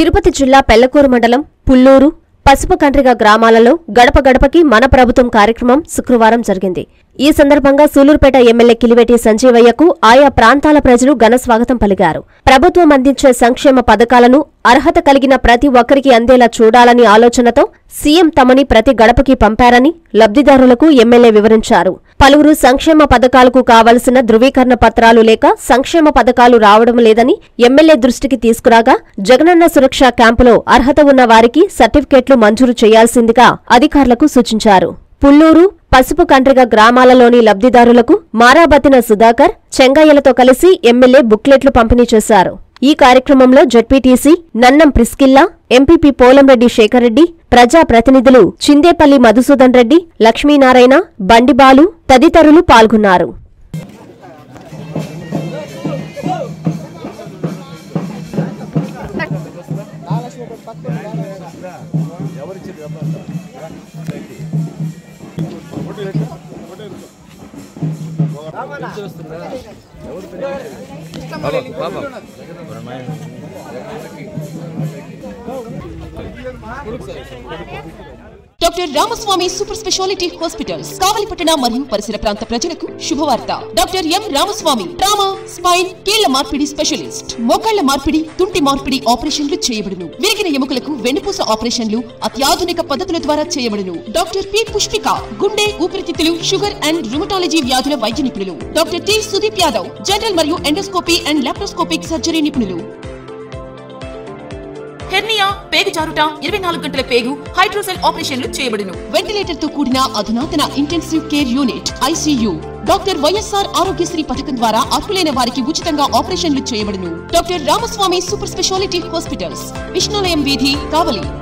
తిరుపతి జిల్లా పెళ్లకూరు మండలం పుల్లూరు పసుపు కండ్రిగ గ్రామాలలో గడప గడపకి మన ప్రభుత్వం కార్యక్రమం శుక్రవారం జరిగింది ఈ సందర్భంగా సూలూరుపేట ఎమ్మెల్యే కిలివేటి సంజీవయ్యకు ఆయా ప్రాంతాల ప్రజలు ఘన స్వాగతం పలికారు ప్రభుత్వం అందించే సంక్షేమ పథకాలను అర్హత కలిగిన ప్రతి ఒక్కరికి అందేలా చూడాలని ఆలోచనతో సీఎం తమని ప్రతి గడపకి పంపారని లబ్ధిదారులకు ఎమ్మెల్యే వివరించారు పలువురు సంక్షేమ పథకాలకు కావలసిన ధృవీకరణ పత్రాలు లేక సంక్షేమ పథకాలు రావడం లేదని ఎమ్మెల్యే దృష్టికి తీసుకురాగా జగనన్న సురక్ష క్యాంపులో అర్హత ఉన్న వారికి సర్టిఫికెట్లు మంజూరు చేయాల్సిందిగా అధికారులకు సూచించారు పుల్లూరు పసుపు కండ్రిగ గ్రామాలలోని లబ్ధిదారులకు మారాబతిన సుధాకర్ చెంగయ్యలతో కలిసి ఎమ్మెల్యే బుక్లెట్లు పంపిణీ చేశారు ఈ కార్యక్రమంలో జడ్పీటీసీ నన్నం ప్రిస్కిల్లా ఎంపీపీ పోలంరెడ్డి శేఖర్ రెడ్డి ప్రజా ప్రతినిధులు చిందేపల్లి మధుసూదన్ రెడ్డి లక్ష్మీనారాయణ బండిబాలు తదితరులు పాల్గొన్నారు doctor Ramaswamy super speciality hospitals కావలిపట్టణ మరియు పరిసర ప్రాంత ప్రజలకు శుభవార్త doctor M Ramaswamy trauma spine కీళ్ల మార్పిడి స్పెషలిస్ట్ మోకాళ్ల మార్పిడి తుంటి మార్పిడి ఆపరేషన్లు చేయబడును విరిగిన ఎముకలకు వెన్నుపూస ఆపరేషన్లు అత్యాధునిక పద్ధతుల ద్వారా చేయబడును డాక్టర్ పి పుష్పిక గుండె ఊపిరితిత్తులు షుగర్ అండ్ రుమటాలజీ వ్యాధుల వైద్య నిపుణులు doctor T Sudeep Yadav general మరియు ఎండోస్కోపీ అండ్ లాప్రోస్కోపిక్ సర్జరీ నిపుణులు హెర్నియా పేగు జారుట ఇరవై నాలుగు గంటల పేగు హైడ్రోసెల్ ఆపరేషన్లు చేయబడును వెంటిలేటర్ తో కూడిన అధునాతన intensive care unit ICU doctor YSR Aarogyasri పథకం ద్వారా అర్హులైన వారికి ఉచితంగా ఆపరేషన్లు చేయబడును doctor Ramaswamy super speciality hospitals Vishnulayam వీధి కావలి